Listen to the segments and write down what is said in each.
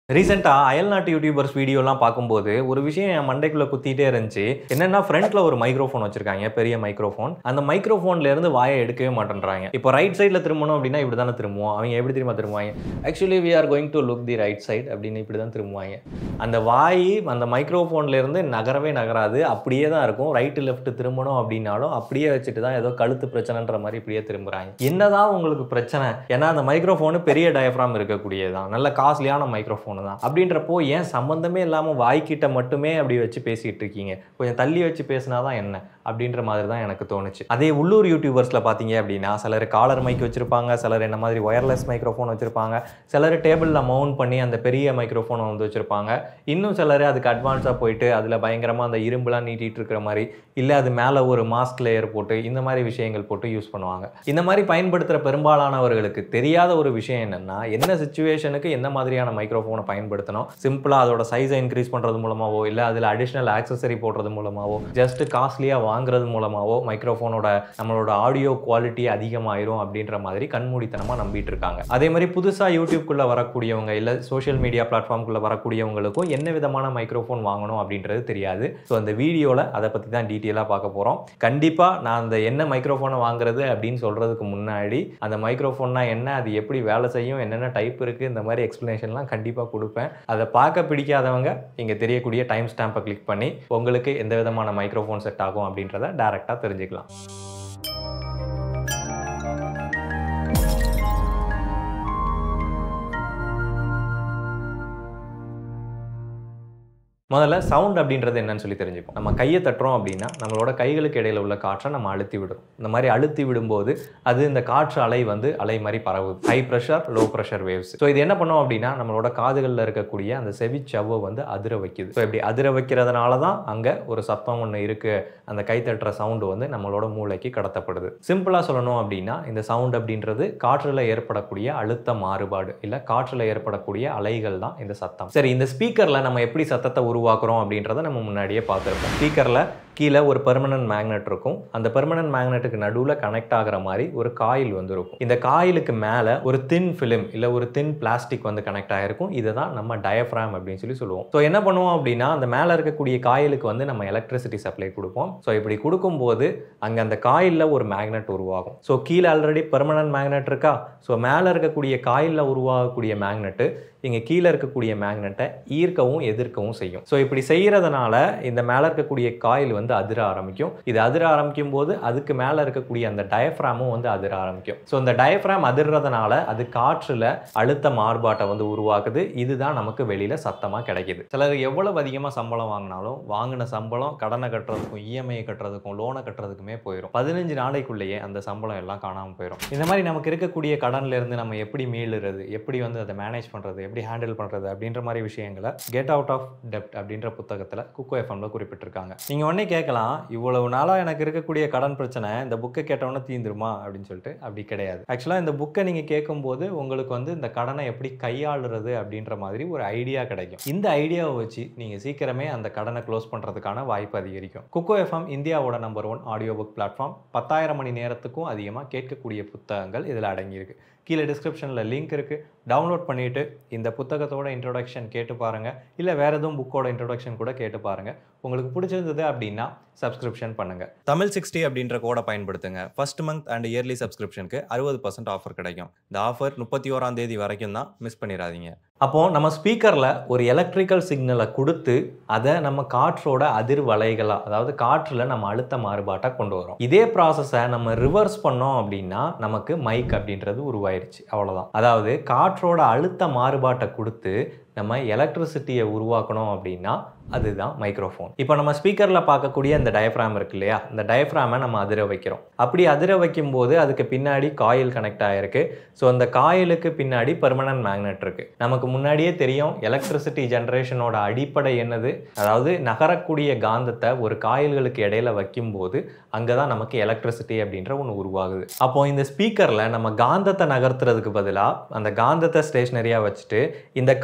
ரீசெண்டாக அயல்நாட்டு யூடியூபர்ஸ் வீடியோலாம் பார்க்கும்போது ஒரு விஷயம் என் மண்டைக்குள்ளே குத்திட்டே இருந்துச்சு என்னன்னா ஃப்ரண்ட்ல ஒரு மைக்ரோஃபோன் வச்சிருக்காங்க பெரிய மைக்ரோஃபோன் அந்த மைக்ரோஃபோன்ல இருந்து வாயை எடுக்கவே மாட்டேன்றாங்க இப்போ ரைட் சைடில் திரும்பணும் அப்படின்னா இப்படி தானே திரும்புவோம் அவங்க எப்படி திரும்ப திரும்புவாங்க actually we are going to look the right side அப்படின்னு இப்படி தான் திரும்புவாங்க அந்த வாய் அந்த மைக்ரோஃபோன்ல இருந்து நகரவே நகராது அப்படியே தான் இருக்கும் ரைட்டு லெஃப்ட் திரும்பணும் அப்படின்னாலும் அப்படியே வச்சுட்டு தான் ஏதோ கழுத்து பிரச்சனைன்ற மாதிரி இப்படியே திரும்புறாங்க என்னதான் உங்களுக்கு பிரச்சனை ஏன்னா அந்த மைக்ரோஃபோனு பெரிய டயஃப்ராம் இருக்கக்கூடியதான் நல்ல காஸ்ட்லியான மைக்ரோஃபோன் தான் அப்படின்றப்போ ஏன் சம்மந்தமே இல்லாமல் வாய்க்கிட்ட மட்டுமே அப்படி வச்சு பேசிட்டு இருக்கீங்க கொஞ்சம் தள்ளி வச்சு பேசினா தான் என்ன அப்படின்ற மாதிரி தான் எனக்கு தோணுச்சு அதே உள்ளூர் யூடியூபர்ஸில் பார்த்தீங்க அப்படின்னா சிலர் காலர் மைக் வச்சிருப்பாங்க சிலர் என்ன மாதிரி ஒயர்லெஸ் மைக்ரோஃபோன் வச்சிருப்பாங்க சிலர் டேபிளில் மவுண்ட் பண்ணி அந்த பெரிய மைக்ரோஃபோனை வந்து வச்சிருப்பாங்க இன்னும் சிலர் அதுக்கு அட்வான்ஸாக போயிட்டு அதில் பயங்கரமாக அந்த இரும்புலாம் நீட்டிட்டு இருக்கிற மாதிரி இல்லை அது மேலே ஒரு மாஸ்க் லேயர் போட்டு இந்த மாதிரி விஷயங்கள் போட்டு யூஸ் பண்ணுவாங்க இந்த மாதிரி பயன்படுத்துகிற பெரும்பாலானவர்களுக்கு தெரியாத ஒரு விஷயம் என்னென்னா என்ன சுச்சுவேஷனுக்கு என்ன மாதிரியான மைக்ரோஃபோனை பயன்படுத்தணும் சிம்பிளாக அதோட சைஸை இன்க்ரீஸ் பண்ணுறது மூலமாவோ இல்லை அதில் அடிஷ்னல் ஆக்சசரி போடுறது மூலமாவோ ஜஸ்ட் காஸ்ட்லியாக வாங்குறது மூலமாவோ மைக்ரோஃபோனோட நம்மளோட ஆடியோ குவாலிட்டி அதிகமாயிரும் அப்படின்ற மாதிரி கண்மூடித்தனமாக நம்பிட்டு இருக்காங்க அதே மாதிரி புதுசாக யூடியூப்குள்ளே வரக்கூடியவங்க இல்லை சோஷியல் மீடியா பிளாட்ஃபார்ம்குள்ளே வரக்கூடியவங்களுக்கும் என்ன விதமான மைக்ரோஃபோன் வாங்கணும் அப்படின்றது தெரியாது ஸோ அந்த வீடியோவில் அதை பற்றி தான் டீட்டெயிலாக பார்க்க போகிறோம் கண்டிப்பாக நான் அந்த என்ன மைக்ரோஃபோனை வாங்குறது அப்படின்னு சொல்கிறதுக்கு முன்னாடி அந்த மைக்ரோஃபோன்னா என்ன அது எப்படி வேலை செய்யும் என்னென்ன டைப் இருக்குது இந்த மாதிரி எக்ஸ்ப்ளனேஷன்லாம் கண்டிப்பாக கொடுப்பேன் அதை பார்க்க பிடிக்காதவங்க இங்கே தெரியக்கூடிய டைம் ஸ்டாம்பை கிளிக் பண்ணி உங்களுக்கு எந்த விதமான மைக்ரோஃபோன் செட் ஆகும் அப்படின்றத டேரெக்டாக தெரிஞ்சுக்கலாம் முதல்ல சவுண்ட் அப்படின்றது என்னன்னு சொல்லி தெரிஞ்சுப்போம் நம்ம கையை தட்டுறோம் அப்படின்னா நம்மளோட கைகளுக்கு இடையில உள்ள காற்றை நம்ம அழுத்தி விடும் இந்த மாதிரி அழுத்தி விடும்போது அது இந்த காற்று அலை வந்து அலை மாதிரி பரவுது high pressure low pressure waves so இது என்ன பண்ணோம் அப்படின்னா நம்மளோட காதுகளில் இருக்கக்கூடிய அந்த செவிச்சவ்வை வந்து அதிர வைக்குது ஸோ இப்படி அதிர வைக்கிறதுனால தான் அங்கே ஒரு சத்தம் ஒன்று இருக்கு அந்த கை தட்டுற சவுண்டு வந்து நம்மளோட மூளைக்கு கடத்தப்படுது சிம்பிளாக சொல்லணும் அப்படின்னா இந்த சவுண்ட் அப்படின்றது காற்றில் ஏற்படக்கூடிய அழுத்த மாறுபாடு இல்லை காற்றில் ஏற்படக்கூடிய அலைகள் தான் இந்த சத்தம் சரி இந்த ஸ்பீக்கரில் நம்ம எப்படி சத்தத்தை உருவாக்குறோம் அப்படின்றத நம்ம முன்னாடியே பார்த்துருப்போம் ஸ்பீக்கரில் கீழே ஒரு பெர்மனன்ட் மேக்னெட் இருக்கும் அந்த பெர்மனன்ட் மேக்னெட்டுக்கு நடுவில் கனெக்ட் ஆகிற மாதிரி ஒரு காயில் வந்து இருக்கும் இந்த காயிலுக்கு மேலே ஒரு தின் ஃபிலிம் இல்லை ஒரு தின் பிளாஸ்டிக் வந்து கனெக்ட் ஆகிருக்கும் இதை தான் நம்ம டயஃப்ராம் அப்படின்னு சொல்லி சொல்லுவோம் ஸோ என்ன பண்ணுவோம் அப்படின்னா அந்த மேலே இருக்கக்கூடிய காயிலுக்கு வந்து நம்ம எலக்ட்ரிசிட்டி சப்ளை கொடுப்போம் ஸோ இப்படி கொடுக்கும்போது அங்கே அந்த காயிலில் ஒரு மேக்னெட் உருவாகும் ஸோ கீழே ஆல்ரெடி பெர்மனன்ட் மேக்னெட் இருக்கா ஸோ மேலே இருக்கக்கூடிய காயிலில் உருவாகக்கூடிய மேக்னெட்டு இங்கே கீழே இருக்கக்கூடிய மேக்னெட்டை ஈர்க்கவும் எதிர்க்கவும் செய்யும் ஸோ இப்படி செய்கிறதுனால இந்த மேலே இருக்கக்கூடிய காயில் வந்து அதிர ஆரம்பிக்கும் இது அதிர ஆரம்பிக்கும் போது அதுக்கு மேலே இருக்கக்கூடிய அந்த டயஃப்ராமும் வந்து அதிர ஆரம்பிக்கும் ஸோ இந்த டயஃப்ராம் அதிர்றதுனால அது காற்றில் அழுத்த மாறுபாட்டை வந்து உருவாக்குது இதுதான் நமக்கு வெளியில் சத்தமாக கிடைக்குது சிலர் எவ்வளவு அதிகமாக சம்பளம் வாங்கினாலும் வாங்கின சம்பளம் கடனை கட்டுறதுக்கும் இஎம்ஐ கட்டுறதுக்கும் லோனை கட்டுறதுக்குமே போயிடும் பதினஞ்சு நாளைக்குள்ளேயே அந்த சம்பளம் எல்லாம் காணாமல் போயிடும் இந்த மாதிரி நமக்கு இருக்கக்கூடிய கடன்ல இருந்து நம்ம எப்படி மீளுறது எப்படி வந்து அதை மேனேஜ் பண்ணுறது எப்படி ஹேண்டில் பண்ணுறது அப்படின்ற மாதிரி விஷயங்களை கெட் அவுட் ஆஃப் டெப்ட் அப்படின்ற புத்தகத்தில் குக்கோ எஃப்எம்ல குறிப்பிட்டிருக்காங்க நீங்கள் உடனே கேட்கலாம் இவ்வளவு நாளாக எனக்கு இருக்கக்கூடிய கடன் பிரச்சனை இந்த புக்கை கேட்டவொன்னே தீந்துருமா அப்படின்னு சொல்லிட்டு அப்படி கிடையாது ஆக்சுவலாக இந்த புக்கை நீங்கள் கேட்கும்போது உங்களுக்கு வந்து இந்த கடனை எப்படி கையாளுறது அப்படின்ற மாதிரி ஒரு ஐடியா கிடைக்கும் இந்த ஐடியாவை வச்சு நீங்கள் சீக்கிரமே அந்த கடனை க்ளோஸ் பண்ணுறதுக்கான வாய்ப்பு அதிகரிக்கும் குக்கோ எஃப்எம் இந்தியாவோட number one audio book platform பத்தாயிரம் மணி நேரத்துக்கும் அதிகமாக கேட்கக்கூடிய புத்தகங்கள் இதில் அடங்கியிருக்கு கீழே டிஸ்கிரிப்ஷனில் லிங்க் இருக்குது டவுன்லோட் பண்ணிவிட்டு இந்த புத்தகத்தோட இன்ட்ரோடக்ஷன் கேட்டு பாருங்கள் இல்லை வேறு எதுவும் புக்கோட இன்ட்ரோடக்ஷன் கூட கேட்டு பாருங்கள் உங்களுக்கு பிடிச்சிருந்தது அப்படின்னா சப்ஸ்கிரிப்ஷன் பண்ணுங்கள் தமிழ் சிக்ஸ்டி அப்படின்ற கோடை பயன்படுத்துங்க ஃபர்ஸ்ட் மந்த் அண்ட் இயர்லி சப்ஸ்கிரிப்ஷனுக்கு அறுபது பர்சன்ட் ஆஃபர் கிடைக்கும் இந்த ஆஃபர் முப்பத்தி ஓராம் தேதி வரைக்கும் தான் மிஸ் பண்ணிடாதீங்க அப்போது நம்ம ஸ்பீக்கரில் ஒரு எலக்ட்ரிக்கல் சிக்னலை கொடுத்து அதை நம்ம காற்றோட அதிர்வலைகளாக அதாவது காற்றில் நம்ம அழுத்த மாறுபாட்டை கொண்டு வரோம் இதே ப்ராசஸை நம்ம ரிவர்ஸ் பண்ணோம் அப்படின்னா நமக்கு மைக் அப்படின்றது உருவாயிருச்சு அவ்வளோதான் அதாவது காற்றோட அழுத்த மாறுபாட்டை கொடுத்து நம்ம எலக்ட்ரிசிட்டியை உருவாக்கணும் அப்படின்னா அதுதான் மைக்ரோஃபோன் இப்போ நம்ம ஸ்பீக்கரில் பார்க்கக்கூடிய அந்த டயஃப்ராம் இருக்கு இல்லையா இந்த டயஃப்ராமை நம்ம அதிர வைக்கிறோம் அப்படி அதிர வைக்கும்போது அதுக்கு பின்னாடி காயில் கனெக்ட் ஆகிருக்கு ஸோ அந்த காயிலுக்கு பின்னாடி பெர்மனன்ட் மேக்னெட் இருக்குது நமக்கு முன்னாடியே தெரியும் எலக்ட்ரிசிட்டி ஜென்ரேஷனோட அடிப்படை என்னது அதாவது நகரக்கூடிய காந்தத்தை ஒரு காயில்களுக்கு இடையில வைக்கும்போது அங்கே தான் நமக்கு எலக்ட்ரிசிட்டி அப்படின்ற ஒன்று உருவாகுது அப்போ இந்த ஸ்பீக்கரில் நம்ம காந்தத்தை நகர்த்துறதுக்கு பதிலாக அந்த காந்தத்தை ஸ்டேஷ்னரியாக வச்சுட்டு இந்த காயில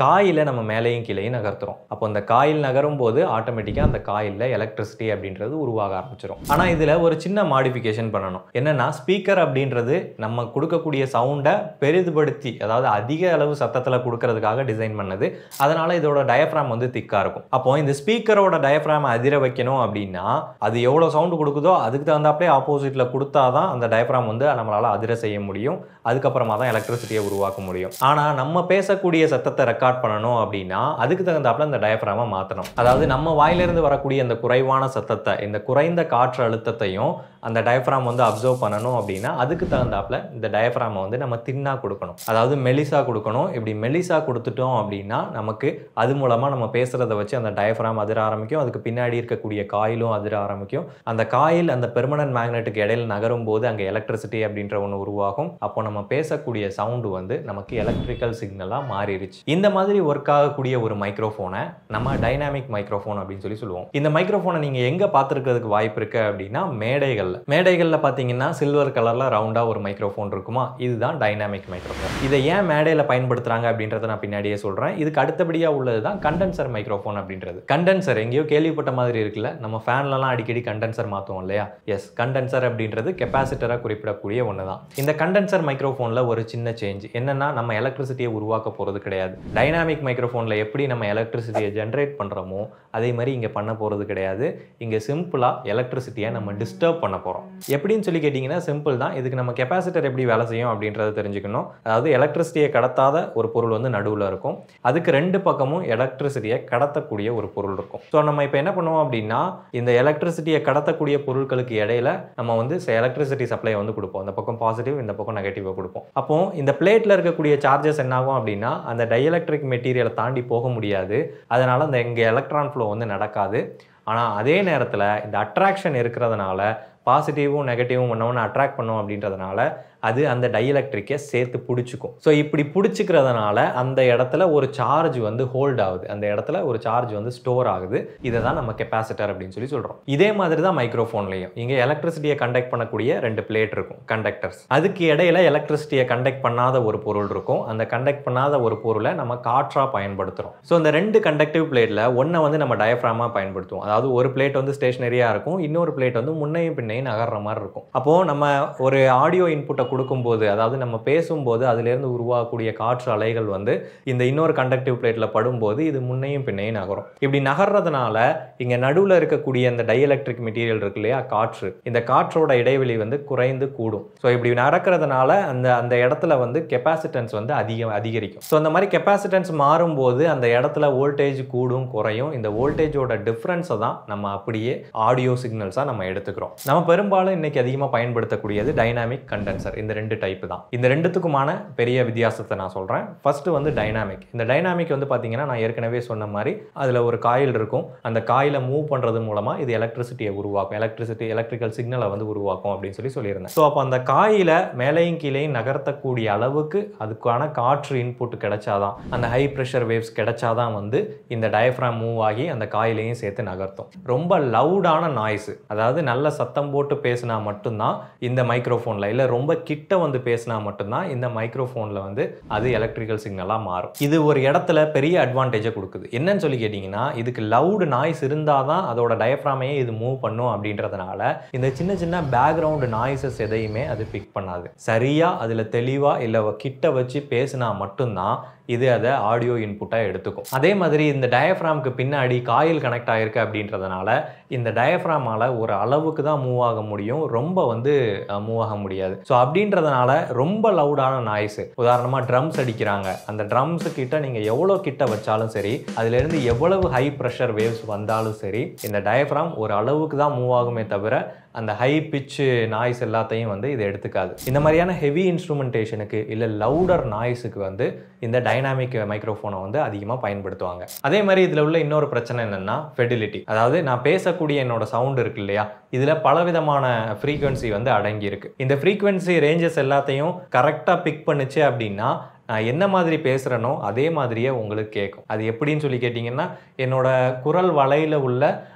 காயிலை நம்ம மேலேயும் கீழேயும் நகர்த்துறோம் அப்போ அந்த காயில் நகரும் போது ஆட்டோமேட்டிக்காக அந்த காயிலில் எலக்ட்ரிசிட்டி அப்படின்றது உருவாக ஆரம்பிச்சிடும் ஆனால் இதில் ஒரு சின்ன மாடிஃபிகேஷன் பண்ணணும் என்னன்னா ஸ்பீக்கர் அப்படின்றது நம்ம கொடுக்கக்கூடிய சவுண்டை பெரிதுபடுத்தி அதாவது அதிக அளவு சத்தத்தில் கொடுக்கறதுக்காக டிசைன் பண்ணது அதனால இதோட டயஃப்ராம் வந்து திக்காக இருக்கும் அப்போ இந்த ஸ்பீக்கரோட டயஃப்ராம் அதிர வைக்கணும் அப்படின்னா அது எவ்வளோ சவுண்டு கொடுக்குதோ அதுக்கு தகுந்தாப்பே ஆப்போசிட்டில் கொடுத்தாதான் அந்த டயஃப்ராம் வந்து நம்மளால் அதிர செய்ய முடியும் அதுக்கப்புறமா தான் எலக்ட்ரிசிட்டியை உருவாக்க முடியும் ஆனால் நம்ம பேசக்கூடிய சத்தத்தை ரெக்கார்ட் பண்ணணும் அப்படின்னா அதுக்கு தகுந்தாப்புல அந்த டயஃப்ராமை மாற்றணும் அதாவது நம்ம வாயிலிருந்து வரக்கூடிய அந்த குறைவான சத்தத்தை இந்த குறைந்த காற்று அழுத்தத்தையும் அந்த டயஃப்ராம் வந்து அப்சர்வ் பண்ணணும் அப்படின்னா அதுக்கு தகுந்தாப்புல இந்த டயஃப்ராமை வந்து நம்ம தின்னா கொடுக்கணும் அதாவது மெலிசா கொடுக்கணும் இப்படி மெலிசா கொடுத்துட்டோம் அப்படின்னா நமக்கு அது மூலமாக நம்ம பேசுகிறத வச்சு அந்த டயஃப்ராம் அதிர ஆரம்பிக்கும் அதுக்கு பின்னாடி இருக்கக்கூடிய காயிலும் அதிர ஆரம்பிக்கும் அந்த காயில் அந்த பெர்மனன்ட் மேக்னெட்டுக்கு இடையில நகரும் போது அங்கே எலக்ட்ரிசிட்டி அப்படின்ற ஒன்று உருவாகும் அப்போ நம்ம பேசக்கூடிய சவுண்டு வந்து நமக்கு எலக்ட்ரிக்கல் சிக்னலாக மாறிடுச்சு இந்த மாதிரி ஒர்க் ஆகக்கூடிய ஒரு மைக்ரோஃபோனை நம்ம டைனாமிக் மைக்ரோஃபோன் அப்படின்னு சொல்லி சொல்லுவோம் இந்த மைக்ரோஃபோனை நீங்கள் எங்கே பார்த்துருக்கிறதுக்கு வாய்ப்பு இருக்கு அப்படின்னா மேடைகளில் மேடைகளில் பார்த்தீங்கன்னா சில்வர் கலரில் ரவுண்டாக ஒரு மைக்ரோஃபோன் இருக்குமா இதுதான் டைனாமிக் மைக்ரோஃபோன் இதை ஏன் மேடையில் பயன்படுத்துகிறாங்க அப்படின்றத நான் பின்னாடியே சொல்கிறேன் இதுக்கு அடுத்தபடியாக உள்ளது தான் கண்டென்சர் மைக்ரோஃபோன் அப்படின்றது கண்டென்சர் எங்கேயோ கேள்விப்பட்ட மாதிரி இருக்குல்ல நம்ம ஃபேன்லலாம் அடிக்கடி கண்டென்சர் மாற்றுவோம் இல்லையா எஸ் கண்டென்சர் அப்படின்றது கெப்பாசிட்டராக குறிப்பிடக்கூடிய ஒன்று தான் இந்த கண்டென்சர் மைக்ரோஃபோனில் ஒரு சின்ன சேஞ்ச் என்னன்னா நம்ம எலக்ட்ரிசிட்டியை உருவாக்க போகிறது கிடையாது டைனாமிக் மைக்ரோஃபோனில் எப்படி நம்ம எலக்ட்ரிசிட்டியை ஜென்ரேட் பண்ணுறோமோ அதே மாதிரி இங்கே பண்ண போகிறது கிடையாது இங்கே சிம்பிளாக எலக்ட்ரிசிட்டியை நம்ம டிஸ்டர்ப் பண்ண போகிறோம் எப்படின்னு சொல்லி கேட்டிங்கன்னா சிம்பிள் தான் இதுக்கு நம்ம கெப்பாசிட்டர் எப்படி வேலை செய்யும் அப்படின்றத தெரிஞ்சுக்கணும் அதாவது எலக்ட்ரிசிட்டியை கடத்தாத ஒரு பொருள் வந்து நடுவில் இருக்கும் அதுக்கு ரெண்டு பக்கமும் எலக்ட்ரிசிட்டியை கடத்தக்கூடிய ஒரு பொருள் இருக்கும் ஸோ நம்ம இப்போ என்ன பண்ணுவோம் அப்படின்னா இந்த எலக்ட்ரிசிட்டியை கடத்தக்கூடிய பொருட்களுக்கு இடையில நம்ம வந்து எலக்ட்ரிசிட்டி சப்ளை வந்து கொடுப்போம் இந்த பக்கம் பாசிட்டிவ் இந்த பக்கம் நெகட்டிவாக கொடுப்போம் அப்போ இந்த பிளேட்டில் இருக்கக்கூடிய சார்ஜஸ் என்ன ஆகும் அப்படின்னா அந்த டைஎலக்ட்ரிக் மெட்டீரியலை தாண்டி போக முடியாது அதனால அந்த இங்கே எலக்ட்ரான் ஃப்ளோ வந்து நடக்காது ஆனால் அதே நேரத்தில் இந்த அட்ராக்ஷன் இருக்கிறதுனால பாசிட்டிவும் நெகட்டிவும் ஒன்று ஒன்று அட்ராக்ட் பண்ணும் அப்படின்றதுனால அது அந்த டைஎலக்ட்ரிக்கை சேர்த்து பிடிச்சிக்கும் ஸோ இப்படி பிடிச்சிக்கிறதுனால அந்த இடத்துல ஒரு சார்ஜ் வந்து ஹோல்ட் ஆகுது அந்த இடத்துல ஒரு சார்ஜ் வந்து ஸ்டோர் ஆகுது இதை தான் நம்ம கெப்பாசிட்டர் அப்படின்னு சொல்லி சொல்கிறோம் இதே மாதிரி தான் மைக்ரோஃபோன்லையும் இங்கே எலக்ட்ரிசிட்டியை கண்டக்ட் பண்ணக்கூடிய ரெண்டு பிளேட் இருக்கும் கண்டக்டர்ஸ் அதுக்கு இடையில எலக்ட்ரிசிட்டியை கண்டக்ட் பண்ணாத ஒரு பொருள் இருக்கும் அந்த கண்டக்ட் பண்ணாத ஒரு பொருளை நம்ம காற்றாக பயன்படுத்துகிறோம் ஸோ இந்த ரெண்டு கண்டக்டிவ் பிளேட்டில் ஒன்றை வந்து நம்ம டயஃப்ராமாக பயன்படுத்துவோம் அதாவது ஒரு பிளேட் வந்து ஸ்டேஷனரியாக இருக்கும் இன்னொரு பிளேட் வந்து முன்னையும் பின்னையும் நகர்ற மாதிரி இருக்கும் அப்போது நம்ம ஒரு ஆடியோ இன்புட்டை கொடுக்கும்போது அதாவது நம்ம பேசும்போது அதிலிருந்து உருவாகக்கூடிய காற்று அலைகள் வந்து இந்த இன்னொரு கண்டக்டிவ் பிளேட்டில் படும்போது இது முன்னையும் பின்னையும் நகரும் இப்படி நகர்றதுனால இங்கே நடுவில் இருக்கக்கூடிய இந்த டைஎலக்ட்ரிக் மெட்டீரியல் இருக்கு இல்லையா காற்று இந்த காற்றோட இடைவெளி வந்து குறைந்து கூடும் ஸோ இப்படி நடக்கிறதுனால அந்த அந்த இடத்துல வந்து கெப்பாசிட்டன்ஸ் வந்து அதிகம் அதிகரிக்கும் ஸோ அந்த மாதிரி கெப்பாசிட்டன்ஸ் மாறும்போது அந்த இடத்துல வோல்டேஜ் கூடும் குறையும் இந்த வோல்டேஜோட டிஃப்ரென்ஸை தான் நம்ம அப்படியே ஆடியோ சிக்னல்ஸாக நம்ம எடுத்துக்கிறோம் நம்ம பெரும்பாலும் இன்னைக்கு அதிகமாக பயன்படுத்தக்கூடியது டைனாமிக் கண்டென்சர் இந்த ரெண்டு டைப் தான் இந்த ரெண்டுத்துக்குமான பெரிய வித்தியாசத்தை நான் சொல்கிறேன் ஃபர்ஸ்ட் வந்து டைனாமிக் இந்த டைனாமிக் வந்து பார்த்தீங்கன்னா நான் ஏற்கனவே சொன்ன மாதிரி அதில் ஒரு காயில் இருக்கும் அந்த காயிலை மூவ் பண்ணுறது மூலமாக இது எலக்ட்ரிசிட்டியை உருவாக்கும் எலக்ட்ரிசிட்டி எலக்ட்ரிக்கல் சிக்னலை வந்து உருவாக்கும் அப்படின்னு சொல்லி சொல்லியிருந்தேன் ஸோ அப்போ அந்த காயில மேலையும் கீழையும் நகர்த்தக்கூடிய அளவுக்கு அதுக்கான காற்று இன்புட் கிடைச்சாதான் அந்த ஹை ப்ரெஷர் வேவ்ஸ் கிடைச்சாதான் வந்து இந்த டயஃப்ராம் மூவ் ஆகி அந்த காயிலையும் சேர்த்து நகர்த்தும் ரொம்ப லவுடான நாய்ஸ் அதாவது நல்ல சத்தம் போட்டு பேசினா மட்டும்தான் இந்த மைக்ரோஃபோனில் இல்லை ரொம்ப கிட்ட வந்து பேசினா மட்டும்தான் இந்த மைக்ரோஃபோனில் வந்து அது எலக்ட்ரிக்கல் சிக்னலாக மாறும் இது ஒரு இடத்துல பெரிய அட்வான்டேஜை கொடுக்குது என்னன்னு சொல்லி கேட்டிங்கன்னா இதுக்கு லவுடு நாய்ஸ் இருந்தால் தான் அதோட டயஃப்ராமையே இது மூவ் பண்ணும் அப்படின்றதுனால இந்த சின்ன சின்ன பேக்ரவுண்டு நாய்ஸஸ் எதையுமே அது பிக் பண்ணாது சரியாக அதில் தெளிவாக இல்லை கிட்ட வச்சு பேசினா மட்டும்தான் இது அதை ஆடியோ இன்புட்டாக எடுத்துக்கும் அதே மாதிரி இந்த டயஃப்ராம்க்கு பின்னாடி காயில் கனெக்ட் ஆகிருக்கு அப்படின்றதுனால இந்த டயஃப்ராமால் ஒரு அளவுக்கு தான் மூவ் ஆக முடியும் ரொம்ப வந்து மூவ் ஆக முடியாது ஸோ அப்படின்றதுனால ரொம்ப லவுடான நாய்ஸு உதாரணமாக ட்ரம்ஸ் அடிக்கிறாங்க அந்த ட்ரம்ஸு கிட்ட நீங்கள் எவ்வளோ கிட்ட வச்சாலும் சரி அதுலேருந்து எவ்வளவு ஹை ப்ரெஷர் வேவ்ஸ் வந்தாலும் சரி இந்த டயஃப்ராம் ஒரு அளவுக்கு தான் மூவ் ஆகுமே தவிர அந்த ஹை பிச்சு நாய்ஸ் எல்லாத்தையும் வந்து இது எடுத்துக்காது இந்த மாதிரியான ஹெவி இன்ஸ்ட்ருமெண்டேஷனுக்கு இல்லை லவுடர் நாய்ஸுக்கு வந்து இந்த டைனாமிக் மைக்ரோஃபோனை வந்து அதிகமாக பயன்படுத்துவாங்க அதே மாதிரி இதில் உள்ள இன்னொரு பிரச்சனை என்னென்னா ஃபெடிலிட்டி அதாவது நான் பேசக்கூடிய என்னோட சவுண்ட் இருக்கு இல்லையா இதில் பலவிதமான ஃப்ரீக்வன்சி வந்து அடங்கி இருக்கு இந்த ஃப்ரீக்வன்சி ரேஞ்சஸ் எல்லாத்தையும் கரெக்டாக பிக் பண்ணுச்சு அப்படின்னா நான் என்ன மாதிரி பேசுகிறேனோ அதே மாதிரியே உங்களுக்கு கேட்கும் அது எப்படின்னு சொல்லி கேட்டிங்கன்னா என்னோட குரல் வலையில் உள்ள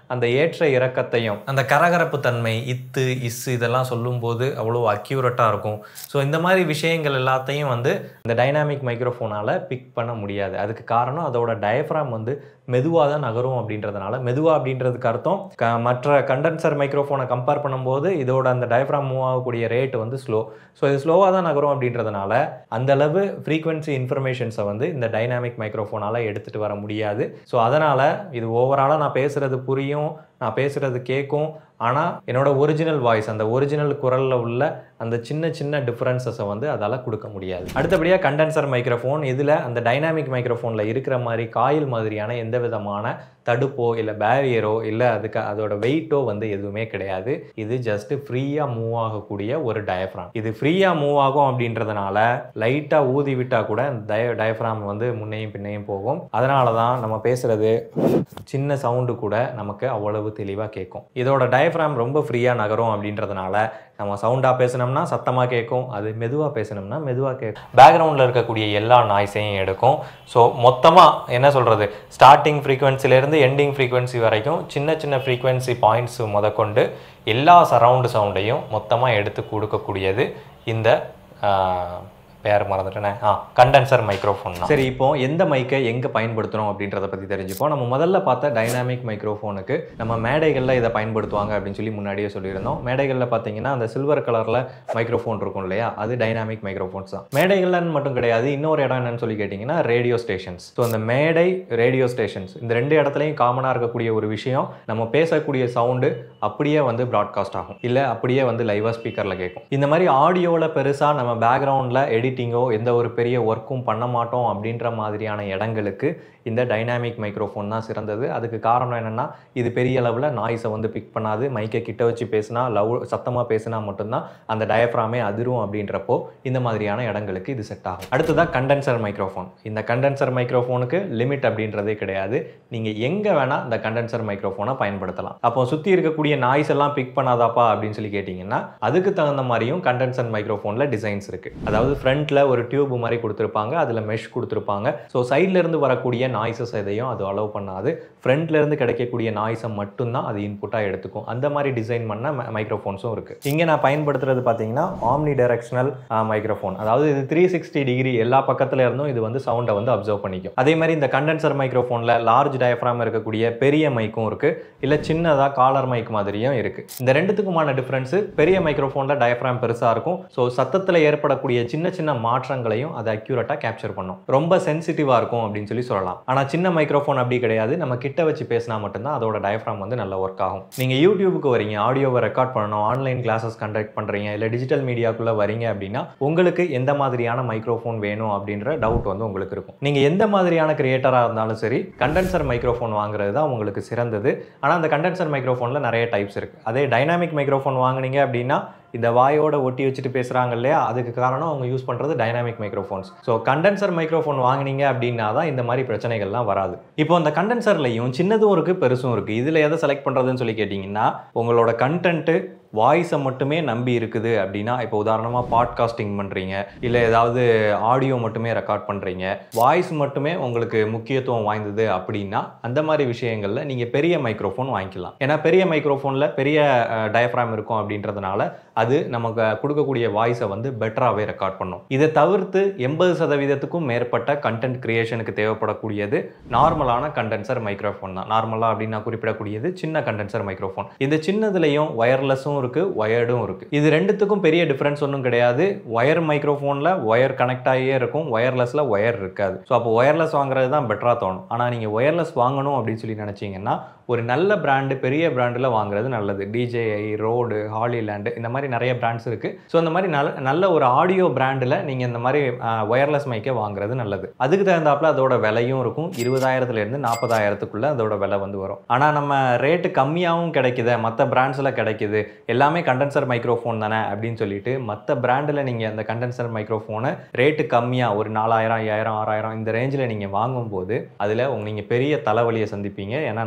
அந்த ஏற்ற இறக்கத்தையும் அந்த கரகரப்பு தன்மை இத்து இஸ்ஸு இதெல்லாம் சொல்லும்போது அவ்வளோ அக்யூரட்டாக இருக்கும் ஸோ இந்த மாதிரி விஷயங்கள் எல்லாத்தையும் வந்து இந்த டைனாமிக் மைக்ரோஃபோனால் பிக் பண்ண முடியாது அதுக்கு காரணம் அதோட டயஃப்ராம் வந்து மெதுவாக தான் நகரும் அப்படின்றதுனால மெதுவாக அப்படின்றதுக்கு அர்த்தம் க மற்ற கண்டென்சர் மைக்ரோஃபோனை கம்பேர் பண்ணும்போது இதோட அந்த டயஃப்ராம் மூவ் ஆகக்கூடிய ரேட் வந்து ஸ்லோ ஸோ இது ஸ்லோவாக தான் நகரும் அப்படின்றதுனால அந்த அளவு ஃப்ரீக்வன்சி இன்ஃபர்மேஷன்ஸை வந்து இந்த டைனாமிக் மைக்ரோஃபோனால் எடுத்துகிட்டு வர முடியாது ஸோ அதனால் இது ஓவராலாக நான் பேசுகிறது புரியும் நான் பேசுகிறது கேட்கும் ஆனால் என்னோட ஒரிஜினல் வாய்ஸ் அந்த ஒரிஜினல் குரலில் உள்ள அந்த சின்ன சின்ன டிஃப்ரென்சஸை வந்து அதால் கொடுக்க முடியாது அடுத்தபடியாக கண்டென்சர் மைக்ரோஃபோன் இதில் அந்த டைனாமிக் மைக்ரோஃபோனில் இருக்கிற மாதிரி காயில் மாதிரியான எந்த விதமான தடுப்போ இல்லை பேரியரோ இல்லை அதுக்கு அதோட வெயிட்டோ வந்து எதுவுமே கிடையாது இது ஜஸ்ட் ஃப்ரீயாக மூவ் ஆகக்கூடிய ஒரு டயஃப்ராம் இது ஃப்ரீயாக மூவ் ஆகும் அப்படின்றதுனால லைட்டாக ஊதி விட்டால் கூட அந்த டய டயஃப்ராம் வந்து முன்னையும் பின்னையும் போகும் அதனால தான் நம்ம பேசுகிறது சின்ன சவுண்டு கூட நமக்கு அவ்வளவு தெளிவாக கேட்கும் இதோட டயஃப்ராம் ரொம்ப ஃப்ரீயாக நகரும் அப்படின்றதுனால நம்ம சவுண்டாக பேசினோம்னா சத்தமாக கேட்கும் அது மெதுவாக பேசினோம்னா மெதுவாக கேட்கும் பேக்ரவுண்டில் இருக்கக்கூடிய எல்லா நாய்ஸையும் எடுக்கும் ஸோ மொத்தமாக என்ன சொல்கிறது ஸ்டார்டிங் ஃப்ரீக்வன்சிலேருந்து எண்டிங் ஃப்ரீக்வன்சி வரைக்கும் சின்ன சின்ன ஃப்ரீக்வன்சி பாயிண்ட்ஸ் முதற்கொண்டு எல்லா சரவுண்டு சவுண்டையும் மொத்தமாக எடுத்து கொடுக்கக்கூடியது இந்த ஆஹ், பேர் மறந்துட்டேனே ஆ கண்டென்சர் மைக்ரோஃபோன் சரி இப்போ எந்த மைக்கை எங்கே பயன்படுத்துகிறோம் அப்படின்றத பற்றி தெரிஞ்சுப்போம் நம்ம முதல்ல பார்த்த டைனாமிக் மைக்ரோஃபோனுக்கு நம்ம மேடைகளில் இதை பயன்படுத்துவாங்க அப்படின்னு சொல்லி முன்னாடியே சொல்லியிருந்தோம் மேடைகளில் பார்த்தீங்கன்னா அந்த சில்வர் கலரில் மைக்ரோஃபோன் இருக்கும் இல்லையா அது டைனாமிக் மைக்ரோஃபோன்ஸ் தான் மேடைகள்லன்னு மட்டும் கிடையாது இன்னொரு இடம் என்னன்னு சொல்லி கேட்டிங்கன்னா ரேடியோ ஸ்டேஷன்ஸ் ஸோ அந்த மேடை ரேடியோ ஸ்டேஷன்ஸ் இந்த ரெண்டு இடத்துலையும் காமனாக இருக்கக்கூடிய ஒரு விஷயம் நம்ம பேசக்கூடிய சவுண்டு அப்படியே வந்து ப்ராட்காஸ்ட் ஆகும் இல்லை அப்படியே வந்து லைவாக ஸ்பீக்கரில் கேட்கும் இந்த மாதிரி ஆடியோவில் பெருசாக நம்ம பேக்ரவுண்டில் எடிட்டிங்கோ எந்த ஒரு பெரிய ஒர்க்கும் பண்ண மாட்டோம் அப்படின்ற மாதிரியான இடங்களுக்கு இந்த டைனாமிக் மைக்ரோஃபோன் தான் சிறந்தது அதுக்கு காரணம் என்னென்னா இது பெரிய அளவில் நாய்ஸை வந்து பிக் பண்ணாது மைக்கை கிட்ட வச்சு பேசினா லவ் சத்தமாக பேசினா மட்டும்தான் அந்த டயஃப்ராமே அதிரும் அப்படின்றப்போ இந்த மாதிரியான இடங்களுக்கு இது செட் ஆகும் அடுத்ததாக கண்டென்சர் மைக்ரோஃபோன் இந்த கண்டென்சர் மைக்ரோஃபோனுக்கு லிமிட் அப்படின்றதே கிடையாது நீங்கள் எங்கே வேணால் இந்த கண்டென்சர் மைக்ரோஃபோனை பயன்படுத்தலாம் அப்போ சுற்றி இருக்கக்கூடிய நாய்ஸ் எல்லாம் பிக் பண்ணாதாப்பா அப்படின்னு சொல்லி கேட்டிங்கன்னா அதுக்கு தகுந்த மாதிரியும் கண்டென்சர் மைக்ரோஃபோனில் டிசைன்ஸ் இருக்குது அதாவது ஃப்ரண்ட்டில் ஒரு டியூப் மாதிரி கொடுத்துருப்பாங்க அதில் மெஷ் கொடுத்துருப்பாங்க ஸோ சைட்ல இருந்து வரக்கூடிய நாய்ஸஸ் எதையும் அது அலோவ் பண்ணாது ஃப்ரண்ட்ல இருந்து கிடைக்கக்கூடிய நாய்ஸை மட்டும்தான் அது இன்புட்டாக எடுத்துக்கும் அந்த மாதிரி டிசைன் பண்ண மைக்ரோஃபோன்ஸும் இருக்குது இங்கே நான் பயன்படுத்துறது பார்த்தீங்கன்னா ஆம்னி டைரக்ஷனல் மைக்ரோஃபோன் அதாவது இது த்ரீ சிக்ஸ்டி டிகிரி எல்லா பக்கத்துல இருந்தும் இது வந்து சவுண்டை வந்து அப்சர்வ் பண்ணிக்கும் அதே மாதிரி இந்த கண்டென்சர் மைக்ரோஃபோனில் லார்ஜ் டயஃப்ராம் இருக்கக்கூடிய பெரிய மைக்கும் இருக்குது இல்லை சின்னதாக காலர் மைக் மாதிரியும் இருக்குது இந்த ரெண்டுத்துக்குமான டிஃப்ரென்ஸு பெரிய மைக்ரோஃபோனில் டயஃப்ராம் பெருசாக இருக்கும் ஸோ சத்தத்தில் ஏற்படக்கூடிய சின்ன சின்ன மாற்றங்களையும் அதை அக்யூரேட்டாக கேப்சர் பண்ணும் ரொம்ப சென்சிட்டிவாக இருக்கும் அப்படின்னு சொல்லி சொல்லலாம் ஆனால் சின்ன மைக்ரோஃபோன் அப்படி கிடையாது நம்ம கிட்ட வச்சு பேசினா மட்டும்தான் அதோட டயஃப்ராம் வந்து நல்லா ஒர்க் ஆகும் நீங்கள் யூடியூபுக்கு வரீங்க ஆடியோவை ரெக்கார்ட் பண்ணணும் ஆன்லைன் கிளாஸஸ் கண்டக்ட் பண்ணுறீங்க இல்லை டிஜிட்டல் மீடியாக்குள்ளே வரீங்க அப்படின்னா உங்களுக்கு எந்த மாதிரியான மைக்ரோஃபோன் வேணும் அப்படின்ற டவுட் வந்து உங்களுக்கு இருக்கும் நீங்கள் எந்த மாதிரியான கிரியேட்டராக இருந்தாலும் சரி கண்டென்சர் மைக்ரோஃபோன் வாங்குறது தான் உங்களுக்கு சிறந்தது ஆனால் அந்த கண்டென்சர் மைக்ரோஃபோனில் நிறைய டைப்ஸ் இருக்குது அதே டைனாமிக் மைக்ரோஃபோன் வாங்குனீங்க அப்படின்னா இந்த வாயோட ஒட்டி வச்சுட்டு பேசுகிறாங்க இல்லையா அதுக்கு காரணம் அவங்க யூஸ் பண்ணுறது dynamic microphones so condenser microphone வாங்குனீங்க அப்படின்னா தான் இந்த மாதிரி பிரச்சனைகள்லாம் வராது இப்போ அந்த கண்டென்சர்லையும் சின்னதும் இருக்குது பெருசும் இருக்குது இதில் எதை செலக்ட் பண்ணுறதுன்னு சொல்லி கேட்டிங்கன்னா உங்களோட கண்டென்ட்டு வாய்ஸை மட்டுமே நம்பி இருக்குது அப்படின்னா இப்போ உதாரணமாக பாட்காஸ்டிங் பண்ணுறீங்க இல்லை ஏதாவது ஆடியோ மட்டுமே ரெக்கார்ட் பண்ணுறீங்க வாய்ஸ் மட்டுமே உங்களுக்கு முக்கியத்துவம் வாய்ந்தது அப்படின்னா அந்த மாதிரி விஷயங்களில் நீங்கள் பெரிய மைக்ரோஃபோன் வாங்கிக்கலாம் ஏன்னா பெரிய மைக்ரோஃபோனில் பெரிய டயஃப்ராம் இருக்கும் அப்படின்றதுனால அது நமக்கு கொடுக்கக்கூடிய வாய்ஸை வந்து பெட்டராகவே ரெக்கார்ட் பண்ணும் இதை தவிர்த்து எண்பது சதவீதத்துக்கும் மேற்பட்ட கண்டென்ட் கிரியேஷனுக்கு தேவைப்படக்கூடியது நார்மலான கண்டென்சர் மைக்ரோஃபோன் தான் நார்மலாக அப்படின்னு நான் குறிப்பிடக்கூடியது சின்ன கண்டென்சர் மைக்ரோஃபோன் இந்த சின்னதுலேயும் வயர்லெஸ்ஸும் இருக்கு ஒயர்டும் இருக்கு இது ரெண்டுத்துக்கும் பெரிய டிஃபரன்ஸ் ஒன்றும் கிடையாது ஒயர் மைக்ரோஃபோனில் ஒயர் கனெக்ட் ஆகியே இருக்கும் ஒயர்லெஸ்ல ஒயர் இருக்காது ஸோ அப்போ ஒயர்லெஸ் வாங்குறது தான் பெட்டராக தோணும் ஆனால் நீங்கள் ஒயர்லெஸ் வாங்கணும் அப்படின்னு சொல்லி நினச்சிங்கன்னா ஒரு நல்ல பிராண்டு பெரிய பிராண்டில் வாங்குறது நல்லது டிஜேஐ ரோடு ஹாலிலேண்டு இந்த மாதிரி நிறைய பிராண்ட்ஸ் இருக்குது ஸோ இந்த மாதிரி நல்ல நல்ல ஒரு ஆடியோ பிராண்டில் நீங்கள் இந்த மாதிரி ஒயர்லெஸ் மைக்கை வாங்குறது நல்லது அதுக்கு தகுந்தாப்புல அதோட விலையும் இருக்கும் இருபதாயிரத்துலேருந்து நாற்பதாயிரத்துக்குள்ளே அதோட விலை வந்து வரும் ஆனால் நம்ம ரேட்டு கம்மியாகவும் கிடைக்குது மற்ற பிராண்ட்ஸில் கிடைக்குது எல்லாமே கண்டென்சர் மைக்ரோஃபோன் தானே அப்படின்னு சொல்லிட்டு மற்ற பிராண்டில் நீங்கள் அந்த கண்டென்சர் மைக்ரோஃபோனை ரேட்டு கம்மியாக ஒரு நாலாயிரம் ஐயாயிரம் ஆறாயிரம் இந்த ரேஞ்சில் நீங்கள் வாங்கும்போது அதில் உங்க நீங்கள் பெரிய தலைவலியை சந்திப்பீங்க ஏன்னா நான் சந்திச்ச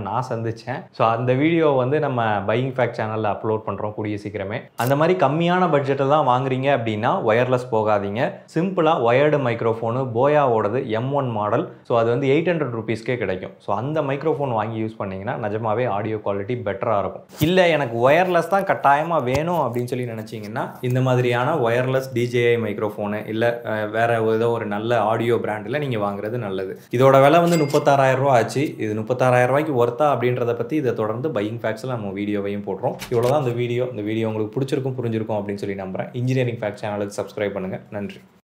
சந்தித்தேன் ஸோ அந்த வீடியோ வந்து நம்ம பையிங் ஃபேக்ட் சேனலில் அப்லோட் பண்ணுறோம் கூடிய சீக்கிரமே அந்த மாதிரி கம்மியான பட்ஜெட்டில் தான் வாங்குறீங்க அப்படின்னா ஒயர்லெஸ் போகாதீங்க சிம்பிளாக ஒயர்டு மைக்ரோஃபோனு போயாவோடது எம் ஒன் மாடல் ஸோ அது வந்து எயிட் ஹண்ட்ரட் ருபீஸ்க்கே கிடைக்கும் ஸோ அந்த மைக்ரோஃபோன் வாங்கி யூஸ் பண்ணிங்கன்னா நிஜமாவே ஆடியோ குவாலிட்டி பெட்டராக இருக்கும் இல்லை எனக்கு ஒயர்லெஸ் தான் கட்டாயமாக வேணும் அப்படின்னு சொல்லி நினச்சிங்கன்னா இந்த மாதிரியான ஒயர்லெஸ் டிஜேஐ மைக்ரோஃபோனு இல்லை வேற ஏதோ ஒரு நல்ல ஆடியோ பிராண்டில் நீங்கள் வாங்குறது நல்லது இதோட விலை வந்து முப்பத்தாறாயிரம் ரூபா ஆச்சு இது முப்பத்தாறாயிரம் ரூபாய்க்கு ஒர்த்தா அப்படின்றத பற்றி இதை தொடர்ந்து பையிங் ஃபேக்ஸில் நம்ம வீடியோவையும் போடுறோம் இவ்வளோதான் இந்த வீடியோ இந்த வீடியோ உங்களுக்கு பிடிச்சிருக்கும் புரிஞ்சிருக்கும் அப்படின்னு சொல்லி நம்புறேன் இன்ஜினியரிங் ஃபேக்ட் சேனலுக்கு சப்ஸ்கிரைப் பண்ணுங்கள் நன்றி